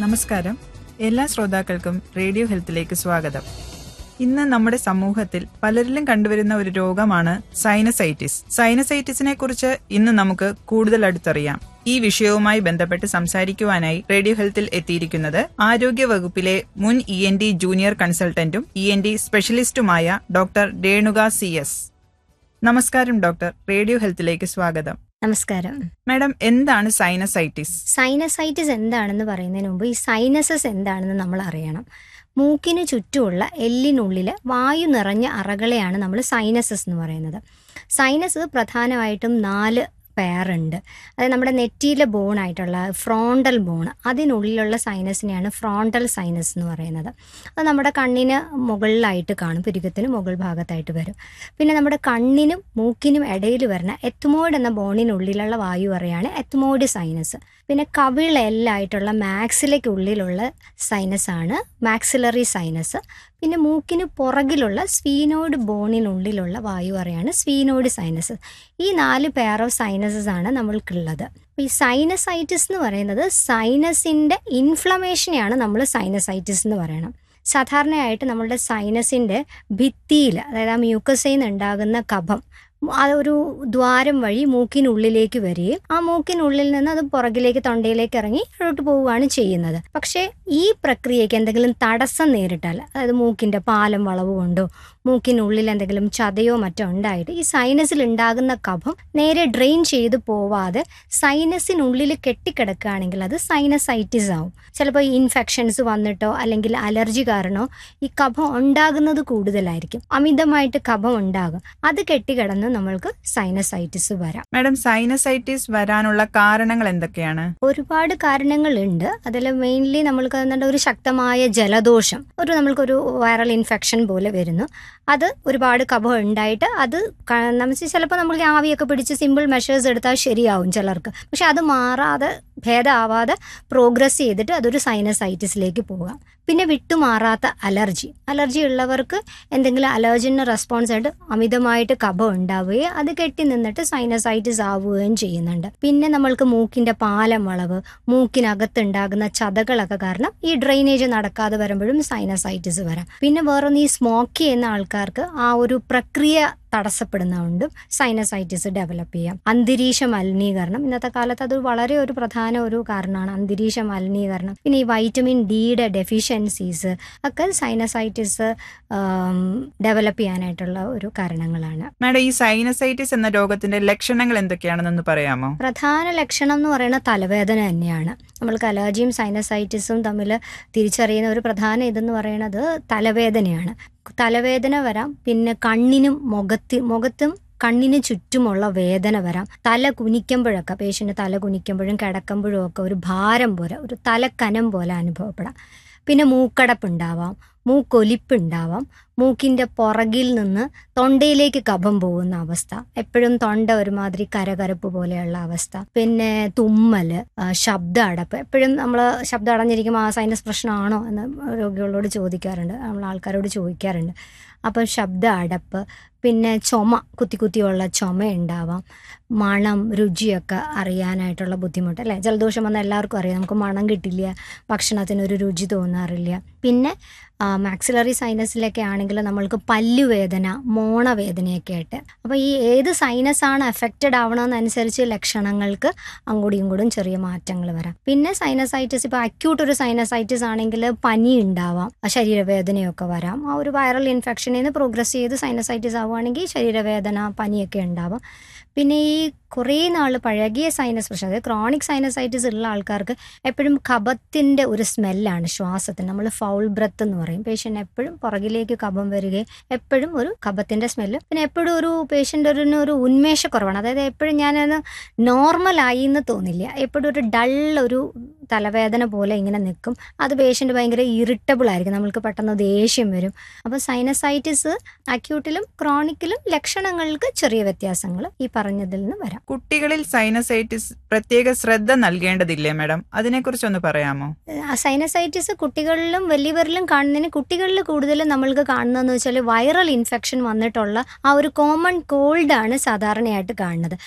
നമസ്കാരം എല്ലാ ശ്രോതാക്കൾക്കും റേഡിയോ ഹെൽത്തിലേക്ക് സ്വാഗതം ഇന്ന് നമ്മുടെ സമൂഹത്തിൽ പലരിലും കണ്ടുവരുന്ന ഒരു രോഗമാണ് സൈനസൈറ്റിസ് സൈനസൈറ്റിസിനെ കുറിച്ച് ഇന്ന് നമുക്ക് കൂടുതൽ അടുത്തറിയാം ഈ വിഷയവുമായി ബന്ധപ്പെട്ട് സംസാരിക്കുവാനായി റേഡിയോ ഹെൽത്തിൽ എത്തിയിരിക്കുന്നത് ആരോഗ്യ വകുപ്പിലെ മുൻ ഇ എൻ ഡി ജൂനിയർ കൺസൾട്ടന്റും ഇ എൻ ഡി സ്പെഷ്യലിസ്റ്റുമായ ഡോക്ടർ രേണുക സി എസ് നമസ്കാരം ഡോക്ടർ റേഡിയോ ഹെൽത്തിലേക്ക് സ്വാഗതം നമസ്കാരം മാഡം എന്താണ് സൈനസൈറ്റിസ് സൈനസൈറ്റിസ് എന്താണെന്ന് പറയുന്നതിന് മുമ്പ് ഈ സൈനസസ് എന്താണെന്ന് നമ്മൾ അറിയണം മൂക്കിന് ചുറ്റുമുള്ള എല്ലിനുള്ളിൽ വായു നിറഞ്ഞ അറകളെയാണ് നമ്മൾ സൈനസസ് എന്ന് പറയുന്നത് സൈനസ് പ്രധാനമായിട്ടും നാല് പെയറുണ്ട് അതായത് നമ്മുടെ നെറ്റിയിലെ ബോണായിട്ടുള്ള ഫ്രോണ്ടൽ ബോൺ അതിനുള്ളിലുള്ള സൈനസിനെയാണ് ഫ്രോണ്ടൽ സൈനസ് എന്ന് പറയുന്നത് അത് നമ്മുടെ കണ്ണിന് മുകളിലായിട്ട് കാണും പുരുകത്തിന് മുകൾ ഭാഗത്തായിട്ട് വരും പിന്നെ നമ്മുടെ കണ്ണിനും മൂക്കിനും ഇടയിൽ വരുന്ന എത്മോയിഡ് എന്ന ബോണിനുള്ളിലുള്ള വായു പറയാണ് എത്മോയിഡ് സൈനസ് പിന്നെ കവിളെല്ലായിട്ടുള്ള മാക്സിലേക്ക് ഉള്ളിലുള്ള സൈനസ് ആണ് മാക്സിലറി സൈനസ് പിന്നെ മൂക്കിന് പുറകിലുള്ള സ്വീനോയിഡ് ബോണിനുള്ളിലുള്ള വായു പറയാണ് സ്വീനോയിഡ് സൈനസ് ഈ നാല് പെയർ ഓഫ് സൈനസസ് ആണ് നമ്മൾക്കുള്ളത് ഈ സൈനസൈറ്റിസ് എന്ന് പറയുന്നത് സൈനസിന്റെ ഇൻഫ്ലമേഷനെയാണ് നമ്മൾ സൈനസൈറ്റിസ് എന്ന് പറയണം സാധാരണയായിട്ട് നമ്മളുടെ സൈനസിന്റെ ഭിത്തിയിൽ അതായത് ആ മ്യൂക്കസയിൽ നിന്ന് ഉണ്ടാകുന്ന കഫം ആ ഒരു ദ്വാരം വഴി മൂക്കിനുള്ളിലേക്ക് വരികയും ആ മൂക്കിനുള്ളിൽ നിന്ന് അത് പുറകിലേക്ക് തൊണ്ടയിലേക്ക് ഇറങ്ങി അഴോട്ട് പോവുകയാണ് ചെയ്യുന്നത് പക്ഷേ ഈ പ്രക്രിയയ്ക്ക് എന്തെങ്കിലും തടസ്സം നേരിട്ടാൽ അതായത് മൂക്കിന്റെ പാലം വളവ് കൊണ്ടോ മൂക്കിനുള്ളിൽ എന്തെങ്കിലും ചതയോ മറ്റോ ഉണ്ടായിട്ട് ഈ സൈനസിൽ ഉണ്ടാകുന്ന കഫം നേരെ ഡ്രെയിൻ ചെയ്ത് പോവാതെ സൈനസിനുള്ളിൽ കെട്ടിക്കിടക്കുകയാണെങ്കിൽ അത് സൈനസൈറ്റിസ് ആവും ചിലപ്പോൾ ഇൻഫെക്ഷൻസ് വന്നിട്ടോ അല്ലെങ്കിൽ അലർജി കാരണോ ഈ കഫം ഉണ്ടാകുന്നത് കൂടുതലായിരിക്കും അമിതമായിട്ട് കഫം ഉണ്ടാകും അത് കെട്ടിക്കിടന്ന് നമ്മൾക്ക് സൈനസൈറ്റിസ് വരാം മാഡം സൈനസൈറ്റിസ് വരാനുള്ള കാരണങ്ങൾ എന്തൊക്കെയാണ് ഒരുപാട് കാരണങ്ങളുണ്ട് അതിൽ മെയിൻലി നമ്മൾക്ക് എന്താ ഒരു ശക്തമായ ജലദോഷം ഒരു നമ്മൾക്കൊരു വൈറൽ ഇൻഫെക്ഷൻ പോലെ വരുന്നു അത് ഒരുപാട് കഫം ഉണ്ടായിട്ട് അത് നമ്മൾ ചിലപ്പോൾ നമ്മൾ ആവിയൊക്കെ പിടിച്ച് സിമ്പിൾ മെഷേഴ്സ് എടുത്താൽ ശരിയാവും ചിലർക്ക് പക്ഷെ അത് മാറാതെ ഭേദമാവാതെ പ്രോഗ്രസ് ചെയ്തിട്ട് അതൊരു സൈനസൈറ്റിസിലേക്ക് പോകാം പിന്നെ വിട്ടുമാറാത്ത അലർജി അലർജി ഉള്ളവർക്ക് എന്തെങ്കിലും അലർജിന് റെസ്പോൺസ് ആയിട്ട് അമിതമായിട്ട് കഫം ഉണ്ടാവുകയും അത് കെട്ടി നിന്നിട്ട് സൈനസൈറ്റിസ് ആവുകയും ചെയ്യുന്നുണ്ട് പിന്നെ നമ്മൾക്ക് മൂക്കിന്റെ പാലം വളവ് മൂക്കിനകത്തുണ്ടാകുന്ന ചതകളൊക്കെ കാരണം ഈ ഡ്രെയിനേജ് നടക്കാതെ വരുമ്പോഴും സൈനസൈറ്റിസ് വരാം പിന്നെ വേറൊന്ന് ഈ സ്മോക്ക് ചെയ്യുന്ന ആൾക്കാർക്ക് ആ ഒരു പ്രക്രിയ തടസ്സപ്പെടുന്നതുകൊണ്ടും സൈനസൈറ്റിസ് ഡെവലപ്പ് ചെയ്യാം അന്തരീക്ഷ മലിനീകരണം ഇന്നത്തെ കാലത്ത് അത് വളരെ ഒരു പ്രധാന ഒരു കാരണമാണ് അന്തരീക്ഷ മലിനീകരണം പിന്നെ ഈ വൈറ്റമിൻ ഡിയുടെ ഡെഫിഷ്യൻസീസ് ഒക്കെ സൈനസൈറ്റിസ് ഡെവലപ്പ് ചെയ്യാനായിട്ടുള്ള ഒരു കാരണങ്ങളാണ് മാഡം ഈ സൈനസൈറ്റിസ് എന്ന രോഗത്തിന്റെ ലക്ഷണങ്ങൾ എന്തൊക്കെയാണെന്നൊന്ന് പറയാമോ പ്രധാന ലക്ഷണം എന്ന് പറയുന്നത് തലവേദന തന്നെയാണ് നമ്മൾക്ക് അലർജിയും സൈനസൈറ്റിസും തമ്മിൽ തിരിച്ചറിയുന്ന ഒരു പ്രധാന ഇതെന്ന് പറയുന്നത് തലവേദനയാണ് തലവേദന വരാം പിന്നെ കണ്ണിനും മുഖത്ത് മുഖത്തും കണ്ണിന് ചുറ്റുമുള്ള വേദന വരാം തല കുനിക്കുമ്പോഴൊക്കെ പേഷ്യൻ്റ് തല കുനിക്കുമ്പോഴും കിടക്കുമ്പോഴും ഒക്കെ ഒരു ഭാരം പോലെ ഒരു തലക്കനം പോലെ അനുഭവപ്പെടാം പിന്നെ മൂക്കടപ്പുണ്ടാവാം മൂക്കൊലിപ്പുണ്ടാവാം മൂക്കിൻ്റെ പുറകിൽ നിന്ന് തൊണ്ടയിലേക്ക് കഫം പോകുന്ന അവസ്ഥ എപ്പോഴും തൊണ്ട ഒരുമാതിരി കരകരപ്പ് പോലെയുള്ള അവസ്ഥ പിന്നെ തുമ്മൽ ശബ്ദ അടപ്പ് എപ്പോഴും നമ്മൾ ശബ്ദം അടഞ്ഞിരിക്കുമ്പോൾ ആ സൈനസ് പ്രശ്നമാണോ എന്ന് രോഗികളോട് ചോദിക്കാറുണ്ട് നമ്മൾ ആൾക്കാരോട് ചോദിക്കാറുണ്ട് അപ്പം ശബ്ദ അടപ്പ് പിന്നെ ചുമ കുത്തി കുത്തിയുള്ള ചുമ ഉണ്ടാവാം മണം രുചിയൊക്കെ അറിയാനായിട്ടുള്ള ബുദ്ധിമുട്ട് അല്ലേ ജലദോഷം വന്നാൽ എല്ലാവർക്കും അറിയാം നമുക്ക് മണം കിട്ടില്ല ഭക്ഷണത്തിനൊരു രുചി തോന്നാറില്ല പിന്നെ മാക്സിലറി സൈനസിലൊക്കെ ആണെങ്കിൽ നമ്മൾക്ക് പല്ലുവേദന മോണവേദനയൊക്കെ ആയിട്ട് അപ്പോൾ ഈ ഏത് സൈനസ് ആണ് എഫക്റ്റഡ് ആവണമെന്നനുസരിച്ച് ലക്ഷണങ്ങൾക്ക് അങ്ങോട്ടും ഇങ്ങോട്ടും ചെറിയ മാറ്റങ്ങൾ വരാം പിന്നെ സൈനസൈറ്റിസ് ഇപ്പോൾ അക്യൂട്ട് ഒരു സൈനസൈറ്റിസ് ആണെങ്കിൽ പനി ഉണ്ടാവാം ശരീരവേദനയൊക്കെ വരാം ആ ഒരു വൈറൽ ഇൻഫെക്ഷനിൽ നിന്ന് പ്രോഗ്രസ് ചെയ്ത് സൈനസൈറ്റിസ് ആവുകയാണെങ്കിൽ ശരീരവേദന പനിയൊക്കെ ഉണ്ടാവാം പിന്നെ ഈ കുറേ നാൾ പഴകിയ സൈനസ് പ്രശ്നം അതായത് ക്രോണിക് സൈനസൈറ്റിസ് ഉള്ള ആൾക്കാർക്ക് എപ്പോഴും കഫത്തിൻ്റെ ഒരു സ്മെല്ലാണ് ശ്വാസത്തിന് നമ്മൾ ഫൗൾ ബ്രത്ത് എന്ന് പറയും പേഷ്യൻ്റ് എപ്പോഴും പുറകിലേക്ക് കഫം വരികയും എപ്പോഴും ഒരു കഫത്തിൻ്റെ സ്മെല്ല് പിന്നെ എപ്പോഴും ഒരു പേഷ്യൻ്റ് ഒരു ഒരു ഉന്മേഷക്കുറവാണ് അതായത് എപ്പോഴും ഞാനത് നോർമലായി എന്ന് തോന്നില്ല എപ്പോഴും ഒരു ഡൾ ഒരു തലവേദന പോലെ ഇങ്ങനെ നിൽക്കും അത് പേഷ്യൻ്റ് ഭയങ്കര ഇറിറ്റബിൾ ആയിരിക്കും നമ്മൾക്ക് പെട്ടെന്ന് ദേഷ്യം വരും അപ്പോൾ സൈനസൈറ്റിസ് അക്യൂട്ടിലും ക്രോണിക്കിലും ലക്ഷണങ്ങൾക്ക് ചെറിയ വ്യത്യാസങ്ങൾ ഈ പറഞ്ഞതിൽ നിന്ന് വരാം കുട്ടികളിൽ സൈനസൈറ്റിസ് പ്രത്യേക ശ്രദ്ധ നൽകേണ്ടതില്ലേ മാഡം അതിനെക്കുറിച്ചൊന്ന് പറയാമോ സൈനസൈറ്റിസ് കുട്ടികളിലും വലിയവരിലും കാണുന്നതിന് കുട്ടികളിൽ കൂടുതലും നമ്മൾക്ക് കാണുന്നതെന്ന് വെച്ചാൽ വൈറൽ ഇൻഫെക്ഷൻ വന്നിട്ടുള്ള ആ ഒരു കോമൺ കോൾഡ് ആണ് സാധാരണയായിട്ട് കാണുന്നത്